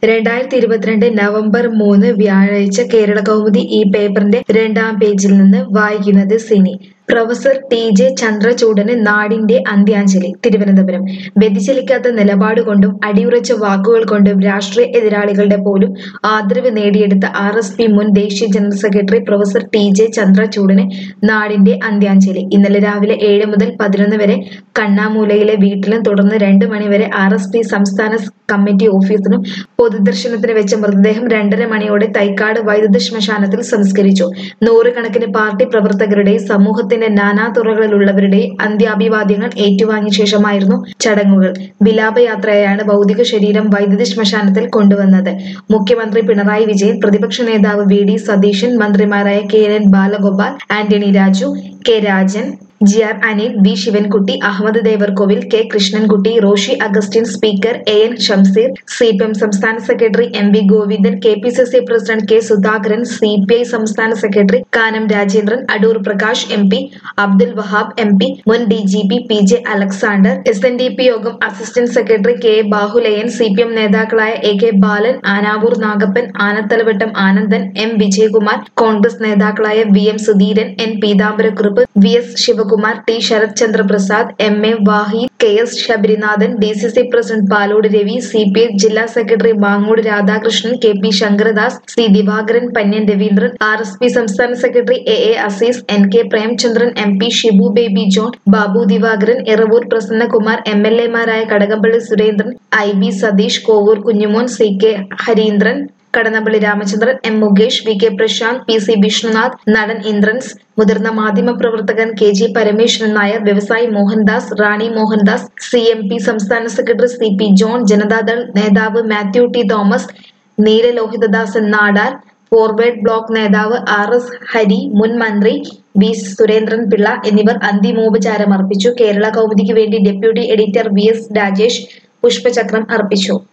രണ്ടായിരത്തി ഇരുപത്തിരണ്ട് നവംബർ മൂന്ന് വ്യാഴാഴ്ച കേരള കൗമുദി ഈ പേപ്പറിന്റെ രണ്ടാം പേജിൽ നിന്ന് വായിക്കുന്നത് സിനി പ്രൊഫസർ ടി ജെ ചന്ദ്രചൂഡന് നാടിന്റെ അന്ത്യാഞ്ജലി തിരുവനന്തപുരം വ്യതിചലിക്കാത്ത നിലപാടുകൊണ്ടും അടിയുറച്ച വാക്കുകൾ കൊണ്ടും രാഷ്ട്രീയ എതിരാളികളുടെ പോലും ആദരവ് നേടിയെടുത്ത ആർ എസ് പി മുൻ ദേശീയ general secretary professor T J ചന്ദ്രചൂഡന് നാടിന്റെ അന്ത്യാഞ്ജലി ഇന്നലെ രാവിലെ ഏഴ് മുതൽ പതിനൊന്ന് വരെ കണ്ണാമൂലയിലെ വീട്ടിലും തുടർന്ന് രണ്ട് മണിവരെ ആർ എസ് പി സംസ്ഥാന കമ്മിറ്റി ഓഫീസിനും പൊതുദർശനത്തിന് വെച്ച മൃതദേഹം രണ്ടര മണിയോടെ തൈക്കാട് വൈദ്യുത ശ്മശാനത്തിൽ സംസ്കരിച്ചു നൂറുകണക്കിന് പാർട്ടി പ്രവർത്തകരുടെയും സമൂഹത്തിന്റെ നാനാ തുറകളിലുള്ളവരുടെയും അന്ത്യാഭിവാദ്യങ്ങൾ ഏറ്റുവാങ്ങിയ ശേഷമായിരുന്നു ചടങ്ങുകൾ വിലാപയാത്രയായാണ് ഭൗതിക ശരീരം വൈദ്യുതി ശ്മശാനത്തിൽ കൊണ്ടുവന്നത് മുഖ്യമന്ത്രി പിണറായി വിജയൻ പ്രതിപക്ഷ നേതാവ് വി ഡി സതീശൻ മന്ത്രിമാരായ K N Balagopal Antony Raju K Rajan G R Anil V Sivankutty Ahammed Devarkovil K Krishnankutty Roshi Augustine speaker A N Shamseer C P M സംസ്ഥാന secretary M V Govindan K P C C president K Sudhakaran C P I സംസ്ഥാന secretary Kanam Rajendran Adoor Prakash M P Abdul Wahab M P മുൻ D G P P J Alexander S N D P യോഗം assistant secretary K Bahuleyan C P M നേതാക്കളായ A K Balan Anavoor Nagappan Anathalavattom Anandan M Vijayakumar Congress നേതാക്കളായ V M Sudheeran N Peethambarakurup V S Sivakumar T Sarath Chandra Prasad M A Wahid K S Sabarinathan D C C president Palode Ravi C P I ജില്ലാ secretary Mangode Radhakrishnan K P Sankaradas C Divakaran Pannian Raveendran R S P സംസ്ഥാന secretary A A Azeez N K Premachandran M P Shibu baby John Babu Divakaran Iravoor Prasannakumar M L എമാരായ Kadakampally Surendran I B Satheesh Kovoor Kunjumon C K Hareendran Kadannappally Ramachandran M Mukesh V K Prasanth P C Vishnunath നടൻ ഇന്ദ്രൻസ് മുതിർന്ന മാധ്യമ പ്രവർത്തകൻ K G Parameswaran Nair വ്യവസായി Mohandas Rani Mohandas C M P സംസ്ഥാന secretary C P John Janata നേതാവ് Mathew T Thomas Neelalohithadasan Nadar forward bloc നേതാവ് R S Hari മുൻ മന്ത്രി വി സുരേന്ദ്രൻ പിള്ള എന്നിവർ അന്തിമോപചാരം അർപ്പിച്ചു കേരള കൗമുദിക്ക് വേണ്ടി deputy editor V S Rajesh പുഷ്പചക്രം അർപ്പിച്ചു